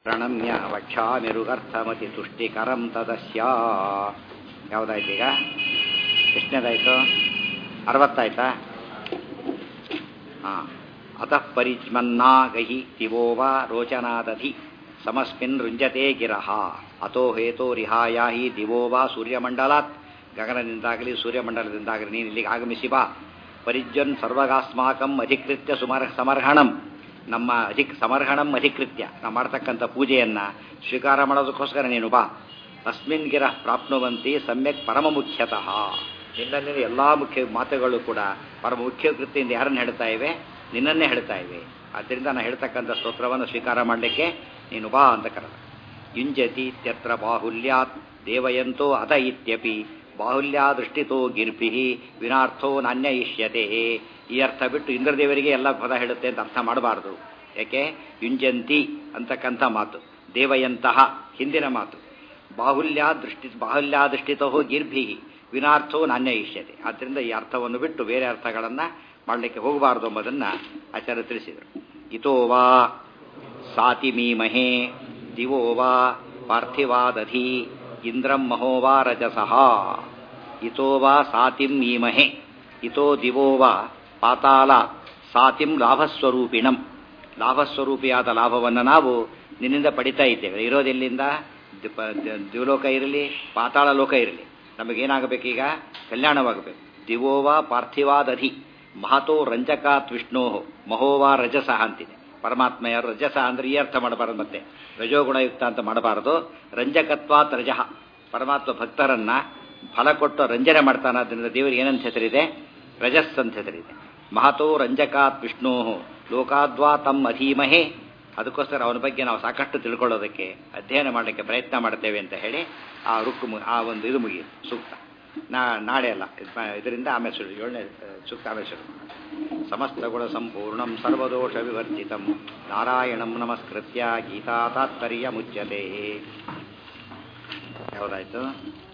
ಪ್ರಣಮ್ಯ ವಕ್ಷಾಮಿರುಗರ್ಥಮತಿ ತುಷ್ಟಿಕರಂ ತದಸ್ಯ ಯಾವುದಾಯ್ತು ಈಗ ಎಷ್ಟನೇದಾಯ್ತು ಅರವತ್ತಾಯ್ತಾ ಹಾಂ ಅತಃ ಪರಿಜ್ಮನ್ನಾಗಹಿ ದಿವೋ ವಾ ರೋಚನಾದಧಿ ಸಮಸ್ಮಿನ್ ರುಂಜತೆ ಗಿರಹ ಅಥೋ ಹೇತೋ ರಿಹಾಯ ಹಿ ದಿವೋ ವಾ ಸೂರ್ಯಮಂಡಲಾತ್ ಗಗನದಿಂದಾಗಲಿ ಸೂರ್ಯಮಂಡಲದಿಂದಾಗಲಿ ನೀನು ಇಲ್ಲಿಗೆ ಆಗಮಿಸಿ ಬಾ ಪರಿಜ್ವನ್ ಸರ್ವಗಾಸ್ಮಾಕಂ ಅಧಿಕೃತ್ಯ ಸುಮರ್ ಸಮರ್ಹಣಂ ನಮ್ಮ ಅಧಿಕ್ ಸಮರ್ಹಣಂ ಅಧಿಕೃತ್ಯ ನಾವು ಮಾಡ್ತಕ್ಕಂಥ ಪೂಜೆಯನ್ನು ಸ್ವೀಕಾರ ಮಾಡೋದಕ್ಕೋಸ್ಕರ ನೀನು ಬಾ ಅಸ್ಮಿನ್ ಗಿರ ಪ್ರಾಪ್ನುವಂತಿ ಸಮ್ಯಕ್ ಪರಮ ಮುಖ್ಯತಃ ನಿನ್ನಲ್ಲಿನ ಎಲ್ಲ ಮುಖ್ಯ ಮಾತುಗಳು ಕೂಡ ಪರಮ ಮುಖ್ಯ ಕೃತಿಯಿಂದ ಯಾರನ್ನು ಹೇಳ್ತಾ ಇವೆ ನಿನ್ನನ್ನೇ ಹೇಳ್ತಾ ಇವೆ ಆದ್ದರಿಂದ ನಾನು ಹೇಳ್ತಕ್ಕಂಥ ಸ್ತೋತ್ರವನ್ನು ಸ್ವೀಕಾರ ಮಾಡಲಿಕ್ಕೆ ನೀನು ಬಾ ಅಂತ ಕರೆದ ಯುಂಜತಿ ಇತ್ಯತ್ರ ಬಾಹುಲ್ಯಾತ್ ದೇವಯಂತೋ ಅತ ಇತ್ಯಪಿ ಬಾಹುಲ್ಯಾದೃಷ್ಟಿತೋ ಗಿರ್ಭಿ ವಿನಾರ್ಥೋ ನಾಣ್ಯ ಇಷ್ಯತೆ ಈ ಅರ್ಥ ಬಿಟ್ಟು ಇಂದ್ರದೇವರಿಗೆ ಎಲ್ಲ ಪದ ಹೇಳುತ್ತೆ ಅಂತ ಅರ್ಥ ಮಾಡಬಾರ್ದು ಯಾಕೆ ಯುಂಜಂತಿ ಅಂತಕ್ಕಂಥ ಮಾತು ದೇವಯಂತಹ ಹಿಂದಿನ ಮಾತು ಬಾಹುಲ್ಯಾದೃಷ್ಟಿ ಬಾಹುಲ್ಯಾದೃಷ್ಟಿತೋ ಗಿರ್ಭಿ ವಿನಾರ್ಥೋ ನಾಣ್ಯ ಇಷ್ಯತೆ ಆದ್ದರಿಂದ ಈ ಅರ್ಥವನ್ನು ಬಿಟ್ಟು ಬೇರೆ ಅರ್ಥಗಳನ್ನು ಮಾಡಲಿಕ್ಕೆ ಹೋಗಬಾರದು ಎಂಬುದನ್ನು ಆಚಾರ್ಯ ತಿಳಿಸಿದರು ಇತೋ ವಾ ಸಾತಿ ಮೀಮಹೇ ದಿವೋ ವಾ ಪಾರ್ಥಿವಾದಧಿ ಇಂದ್ರಂ ಮಹೋವಾ ರಜಸಃ ಇತೋ ವಾ ಸಾತಿಂ ಮೀಮಹೆ ಇತೋ ದಿವೋ ವಾ ಪಾತಾಲ ಸಾತಿಂ ಲಾಭಸ್ವರೂಪಿಣಂ ಲಾಭಸ್ವರೂಪಿಯಾದ ಲಾಭವನ್ನು ನಾವು ನಿನ್ನಿಂದ ಪಡಿತಾ ಇದ್ದೇವೆ ಇರೋದೆಲ್ಲಿಂದ ದಿವಲೋಕ ಇರಲಿ ಪಾತಾಳ ಲೋಕ ಇರಲಿ ನಮಗೇನಾಗಬೇಕೀಗ ಕಲ್ಯಾಣವಾಗಬೇಕು ದಿವೋವಾ ಪಾರ್ಥಿವಾದಧಿ ಮಹತೋ ರಂಜಕಾತ್ ವಿಷ್ಣೋ ಮಹೋವಾ ರಜಸ ಅಂತಿದೆ ಪರಮಾತ್ಮ ಯಾರು ರಜಸ ಅಂದ್ರೆ ಈ ಅರ್ಥ ಮಾಡಬಾರದು ಮತ್ತೆ ರಜೋಗುಣಯುಕ್ತ ಅಂತ ಮಾಡಬಾರದು ರಂಜಕತ್ವಾತ್ ರಜಃ ಪರಮಾತ್ಮ ಭಕ್ತರನ್ನ ಫಲ ಕೊಟ್ಟು ರಂಜನೆ ಮಾಡ್ತಾನಾದ್ರಿಂದ ದೇವರಿಗೆ ಏನಂತ ಹೆಸರಿದೆ ರಜಸ್ ಅಂತ ಹೆಸರಿದೆ ಮಹತೋ ರಂಜಕಾತ್ ವಿಷ್ಣೋ ಲೋಕಾದ್ವಾ ತಮ್ಮ ಅಧೀಮಹೇ ಅದಕ್ಕೋಸ್ಕರ ಅವನ ಬಗ್ಗೆ ನಾವು ಸಾಕಷ್ಟು ತಿಳ್ಕೊಳ್ಳೋದಕ್ಕೆ ಅಧ್ಯಯನ ಮಾಡಲಿಕ್ಕೆ ಪ್ರಯತ್ನ ಮಾಡ್ತೇವೆ ಅಂತ ಹೇಳಿ ಆ ರುಕ್ಕು ಆ ಒಂದು ಇದು ಮುಗಿಯಿತು ಸೂಕ್ತ ನಾ ನಾಳೆ ಅಲ್ಲ ಇದರಿಂದ ಆಮೇಲೆ ಶುರು ಏಳನೇ ಸೂಕ್ತ ಆಮೇಲೆ ಶುರು ಸಮಸ್ತ ಗುಣ ಸಂಪೂರ್ಣಂ ಸರ್ವದೋಷ ವಿವರ್ಜಿತಂ ನಾರಾಯಣಂ ನಮಸ್ಕೃತ್ಯ ಗೀತಾ ತಾತ್ಪರ್ಯ ಮುಚ್ಯತೆ ಯಾವುದಾಯ್ತು